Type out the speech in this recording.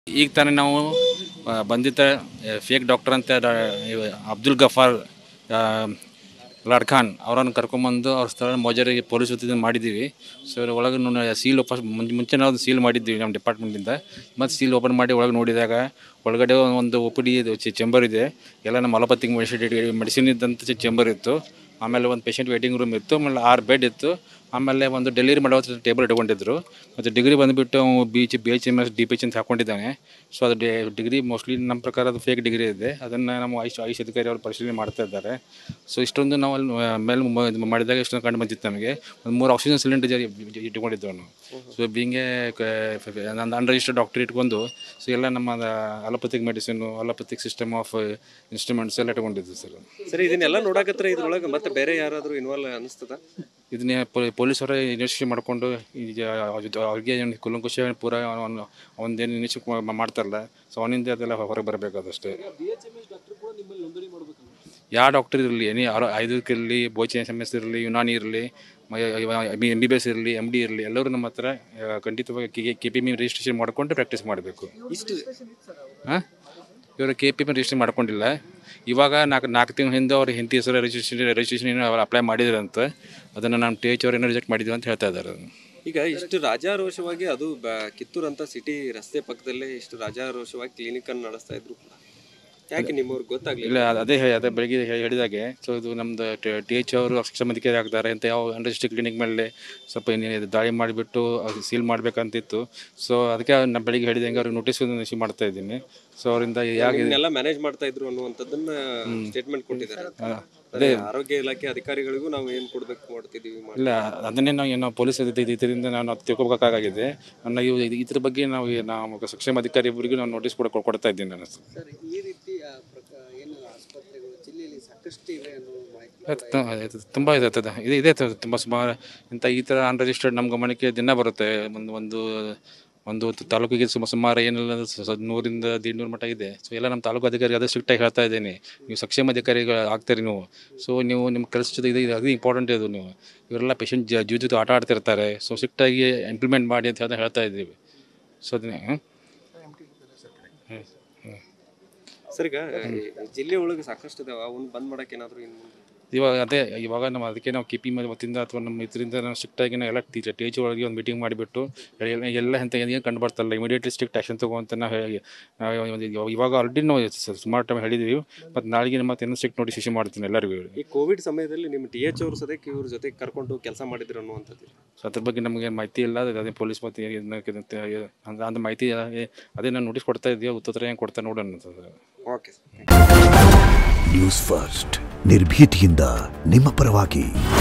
ಈಗ ತಾನೇ ನಾವು ಆ, ಬಂದಿದ್ದ ಫೇಕ್ ಡಾಕ್ಟರ್ ಅಂತ ಡಾ- ಇವ ಅಬ್ದುಲ್ ಗಫಾರ್ ಆ, ಲಾಡ್ ಖಾನ್ ಅವರನ್ನು ಕರ್ಕೊಂಬಂದು ಅವ್ರ ಸ್ಥಳ ಮೋಜರಿಗೆ ಪೊಲೀಸ್ ವತಿಯಿಂದ ಮಾಡಿದ್ದೀವಿ ಸೊ ಇದ್ರ ಒಳಗೆ ಸೀಲ್ ಫಸ್ಟ್ ಮುಂಚೆ ಮುಂಚೆ ನಾವು ಸೀಲ್ ಮಾಡಿದ್ದೀವಿ ನಮ್ಮ ಡಿಪಾರ್ಟ್ಮೆಂಟಿಂದ ಮತ್ತು ಸೀಲ್ ಓಪನ್ ಮಾಡಿ ಒಳಗೆ ನೋಡಿದಾಗ ಒಳಗಡೆ ಒಂದು ಒ ಪಿ ಡಿ ಚೇಂಬರ್ ಇದೆ ಎಲ್ಲ ನಮ್ಮ ಅಲೋಪತಿಕ್ ಮೆಡಿಸಿನ್ ಮೆಡಿಸಿನ್ ಇದ್ದಂಥ ಚೇಂಬರ್ ಇತ್ತು ಆಮೇಲೆ ಒಂದು ಪೇಷಂಟ್ ವೇಟಿಂಗ್ ರೂಮ್ ಇತ್ತು ಆಮೇಲೆ ಆರು ಬೆಡ್ ಇತ್ತು ಆಮೇಲೆ ಒಂದು ಡೆಲಿವರಿ ಮಾಡೋ ಟೇಬಲ್ ಇಟ್ಕೊಂಡಿದ್ರು ಮತ್ತು ಡಿಗ್ರಿ ಬಂದುಬಿಟ್ಟು B H B H M S D P H ಅಂತ ಹಾಕ್ಕೊಂಡಿದ್ದಾನೆ ಸೊ ಅದು ಡಿಗ್ರಿ ಮೋಸ್ಟ್ಲಿ ನಮ್ಮ ಪ್ರಕಾರ ಅದು ಫೇಕ್ ಡಿಗ್ರಿ ಇದೆ ಅದನ್ನು ನಮ್ಮ ಆಯುಷ್ ಆಯುಷ್ ಅಧಿಕಾರಿ ಅವರು ಪರಿಶೀಲನೆ ಮಾಡ್ತಾ ಇದ್ದಾರೆ ಸೊ ಇಷ್ಟೊಂದು ನಾವು ಅಲ್ಲಿ ಆ, ಮೇಲೆ ಮ- ಇದು ಮಾಡಿದಾಗ ಇಷ್ಟೊಂದು ಕಂಡು ಬಂದಿತ್ತು ನಮಗೆ ಒಂದು ಮೂರು ಆಕ್ಸಿಜನ್ ಸಿಲಿಂಡರ್ ಇಟ್ಕೊಂಡಿದ್ದೆವು ನಾವು ಸೊ ಬೀಂಗೆ ನಂದು ಅನ್ರಿಜಿಸ್ಟರ್ಡ್ ಡಾಕ್ಟರ್ ಇಟ್ಕೊಂಡು ಸೊ ಎಲ್ಲ ನಮ್ಮ allopathic medicine allopathic system of instruments ಎಲ್ಲ ಇಟ್ಕೊಂಡಿದ್ದು ಸರ್ ಸರಿ ಇದನ್ನೆಲ್ಲ ನೋಡಕತ್ರ ಇದ್ರೊಳಗೆ ಮತ್ತೆ ಬೇರೆ ಯಾರಾದರೂ ಇನ್ವಾಲ್ವ್ ಅನಿಸ್ತದ ಇದನ್ನೇ ಪೊಲೀಸರ ಇನ್ವೆಸ್ಟಿಗೇಟ್ ಮಾಡಿಕೊಂಡು ಈಗ ಅದು ಅವ್ರಿಗೆ ಏನು ಕುಲಂಕುಷ ಪೂರ ಅವನು ಅವನದೇನು ಇನ್ವೆಸ್ಟಿಗೇಟ್ ಮಾಡ್ತಾರಲ್ಲ ಸೊ ಅವನಿಂದ ಅದೆಲ್ಲ ಹೊರಗೆ ಬರಬೇಕಾದಷ್ಟೇ ಯಾವ ಡಾಕ್ಟರ್ ಇರಲಿ ಎನಿ ಆರೋ ಆಯುರ್ವೇದಿಕ್ ಇರಲಿ ಬೋಚೆ ಎಸ್ ಎಮ್ ಎಸ್ ಇರಲಿ ಯುನಾನಿ ಇರಲಿ ಎಮ್ ಬಿ ಬಿ ಎಸ್ ಇರಲಿ ಎಮ್ ಡಿ ಇರಲಿ ಎಲ್ಲರೂ ನಮ್ಮ ಹತ್ರ ಆ, ಖಂಡಿತವಾಗಿ ಕೆ ಪಿ ಮಿ ರಿಜಿಸ್ಟ್ರೇಷನ್ ಮಾಡಿಕೊಂಡು ಪ್ರಾಕ್ಟೀಸ್ ಮಾಡಬೇಕು ಇಷ್ಟು ಹಾಂ ಇವರು ಕೆ ಪಿ ಪಿ ರಿಜಿಸ್ಟ್ರೇಷನ್ ಮಾಡ್ಕೊಂಡಿಲ್ಲ ಇವಾಗ ನಾಲ್ಕು ನಾಲ್ಕು ತಿಂಗಳ ಹಿಂದೆ ಅವ್ರ ಹಿಂದಿ ಹೆಸರು ರಿಜಿಸ್ಟ್ರೇಷನ್ ರಿಜಿಸ್ಟ್ರೇಷನ್ ಏನೋ ಅವ್ರು ಅಪ್ಲೈ ಮಾಡಿದ್ರಂತೆ ಅದನ್ನು ನಮ್ಮ ಟಿ ಎಚ್ ಅವ್ರು ಏನೋ ರಿಜೆಕ್ಟ್ ಮಾಡಿದ್ವಿ ಅಂತ ಹೇಳ್ತಾ ಇದ್ದಾರೆ ಈಗ ಇಷ್ಟು ರಾಜಾರೋಷವಾಗಿ ಅದು ಬ- ಕಿತ್ತೂರು ಅಂತ ಸಿಟಿ ರಸ್ತೆ ಪಕ್ಕದಲ್ಲೇ ಇಷ್ಟು ರಾಜಾರೋಷವಾಗಿ ಕ್ಲಿನಿಕ್ ಅನ್ನು ನಡೆಸ್ತಾ ಇದ್ರು ಕೂಡ ಯಾಕೆ ನಿಮ್ಮವ್ರಿಗೆ ಗೊತ್ತಾಗ್ಲಿಲ್ಲ ಇಲ್ಲ ಅದ್- ಅದೇ ಹೇ- ಅದೇ ಬೆಳಗ್ಗೆ ಹೇ- ಹೇಳಿದಾಗೆ ಸೊ ಇದು ನಮ್ದು ಟಿ ಎಚ್ ಅವರು ಸಕ್ಷಮ ಅಧಿಕಾರಿ ಆಗ್ತಾರೆ ಅಂತ ಯಾವ ಅಂಡರ್ಸ್ಟಿಕ್ ಕ್ಲಿನಿಕ್ ಮೇಲೆ ಸ್ವಲ್ಪ ಏನ್- ದಾಳಿ ಮಾಡಿಬಿಟ್ಟು ಸೀಲ್ ಮಾಡಬೇಕಂತಿತ್ತು ಸೊ ಅದಕ್ಕೆ ನಮ್ಮ ಬೆಳಿಗ್ಗೆ ಹೇಳಿದಂಗೆ ಅವ್ರಿಗೆ ನೋಟಿಸ್ ಇಶ್ಯೂ ಮಾಡ್ತಾ ಇದ್ದೀನಿ ಸೊ ಅವರಿಂದ ಯಾಕೆ ಇದನ್ನೆಲ್ಲ ಮ್ಯಾನೇಜ್ ಮಾಡ್ತಾ ಇದ್ರು ಅನ್ನುವಂಥದ್ದನ್ನ ಸ್ಟೇಟ್ಮೆಂಟ್ ಕೊಟ್ಟಿದ್ದಾರೆ ಅದೇ ಆರೋಗ್ಯ ಇಲಾಖೆ ಅಧಿಕಾರಿಗಳಿಗೂ ನಾವು ಏನ್ ಕೊಡ್ಬೇಕು ಮಾಡ್ತಿದೀವಿ ಮಾಡಿ ಇಲ್ಲ ಅದನ್ನೇ ನಾವು ಏನೋ ಪೊಲೀಸ್ ಇದ್- ಇದ್- ಇದರಿಂದ ನಾವು ನಾವು ತಿಳ್ಕೊಬೇಕಾಗಿದೆ ನನ್ನ ಇವು ಇದು- ಇದ್ರ ಬಗ್ಗೆ ನಾವು ಈ- ನಾವು ಸಕ್ಷಮ ಅಧಿಕಾರಿ ಇಬ್ಬರಿಗೂ ನಾನು ನೋಟಿಸ್ ಕೂಡ ಕೊ- ಕೊಡ್ತಾ ಇದ್ದೀನಿ ನಾನು ಸರ್ ಈ ರೀತಿ ಆ, ಪ್ರಕ- ಏನು ಆಸ್ಪತ್ರೆಗಳು ಜಿಲ್ಲೆಯಲ್ಲಿ ಸಾಕಷ್ಟು ಇವೆ ಅನ್ನೋ ಮಾಹಿತಿ ಅದು ತು- ತುಂಬ ಇದೆ ಅದು. ಇದೆ ಇದೆ ತು- ತುಂಬ ಸುಮಾರು ಇಂಥ ಈ ಥರ ಅನ್ರಿಜಿಸ್ಟರ್ಡ್ ನಮ್ಮ ಗಮನಕ್ಕೆ ದಿನ ಬರುತ್ತೆ ಒಂದು ಒಂದು ಒಂದು ತ- ತಾಲೂಕಿಗೆ ಸುಮ ಸುಮಾರು ಏನಿಲ್ಲ ಅಂದ್ರೆ ಸ- ಸ- ನೂರಿಂದ ದೀಡ್ನೂರು ಮಟ್ಟ ಇದೆ ಸೊ ಎಲ್ಲ ನಮ್ಮ ತಾಲೂಕು ಅಧಿಕಾರಿ ಅದೇ ಸ್ಟ್ರಿಕ್ಟಾಗಿ ಹೇಳ್ತಾ ಇದ್ದೀನಿ ನೀವು ಸಕ್ಷಮ ಅಧಿಕಾರಿಗಳು ಆಗ್ತೀರಿ ನೀವು ಸೊ ನೀವು ನಿಮ್ಮ ಕೆಲಸ ಜೊತೆ ಇದು ಇದು ಅದು ಇಂಪಾರ್ಟೆಂಟ್ ಇದು ನೀವು ಇವರೆಲ್ಲ ಪೇಷಂಟ್ ಜೀವ ಜೊತೆ ಆಟ ಆಡ್ತಿರ್ತಾರೆ ಸೊ ಸ್ಟ್ರಿಕ್ಟಾಗಿ ಇಂಪ್ಲಿಮೆಂಟ್ ಮಾಡಿ ಅಂತ ಹೇಳ್ತಾ ಹೇಳ್ತಾ ಇದ್ದೀವಿ ಸೊ ಅದನ್ನೇ ಹ್ಮ್? ಹ್ಮ್. ಹ್ಮ್. ಸರ್ ಈಗ ಈ ಜಿಲ್ಲೆ ಒಳಗೆ ಸಾಕಷ್ಟು ಇದಾವ ಅವನ್ನ ಬಂದ್ ಮಾಡಕ್ಕೆ ಏನಾದ್ರು ಇನ್ನು ಮುಂದೆ ಇವಾಗ ಅದೇ ಇವಾಗ ನಮ್ಮ ಅದಕ್ಕೆ ನಾವು ಕೆ ಪಿ ಮೇಲೆ ವತಿಯಿಂದ ಅಥವಾ ನಮ್ಮ ಇದರಿಂದ ನಾವು ಸ್ಟ್ರಿಕ್ಟಾಗಿ ನಾವು ಎಲ್ಲ ಟಿ ಎಚ್ ಒಳಗೆ ಒಂದು ಮೀಟಿಂಗ್ ಮಾಡಿಬಿಟ್ಟು ಎಲ್ಲ ಎಲ್ಲ ಅಂತ ಏನು ಕಂಡು ಬರ್ತಲ್ಲ ಇಮಿಡಿಯೇಟ್ಲಿ ಸ್ಟ್ರಿಕ್ಟ್ ಆ್ಯಕ್ಷನ್ ತಗೋಂತ ನಾವು ಹೇಳಿ ನಾವು ಒಂದು ಇವಾಗ ಆಲ್ರೆಡಿ ನಾವು ಸ- ಸುಮಾರು ಟೈಮ್ ಹೇಳಿದ್ದೀವಿ ಮತ್ತು ನಾಳೆಗೆ ಮತ್ತೆ ಇನ್ನೂ ಸ್ಟ್ರಿಕ್ಟ್ ನೋಟಿಸ್ ಇಶ್ಯೂ ಮಾಡ್ತೀನಿ ಎಲ್ಲರಿಗೂ ಈ ಕೋವಿಡ್ ಸಮಯದಲ್ಲಿ ನಿಮ್ಮ ಟಿ ಎಚ್ ಅವರು ಸದ್ಯಕ್ಕೆ ಇವ್ರ ಜೊತೆ ಕರ್ಕೊಂಡು ಕೆಲಸ ಮಾಡಿದ್ರು ಅನ್ನುವಂಥದ್ದು ಸೊ ಅದ್ರ ಬಗ್ಗೆ ನಮಗೆ ಮಾಹಿತಿ ಇಲ್ಲ ಅದು ಅದೇ ಪೊಲೀಸ್ ಮತ್ತು ಅಂದ್ರೆ அந்த ಮಾಹಿತಿ ಅದೇ ನಾನು ನೋಟಿಸ್ ಕೊಡ್ತಾ ಇದ್ದೀವಿ ಉತ್ತರ ಹೆಂಗೆ ಕೊಡ್ತಾ ನೋಡೋಣ ಅಂತದ್ದು. ಓಕೆ ನ್ಯೂಸ್ ಫಸ್ಟ್ ನಿರ್ಭೀತಿಯಿಂದ ನಿಮ್ಮ ಪರವಾಗಿ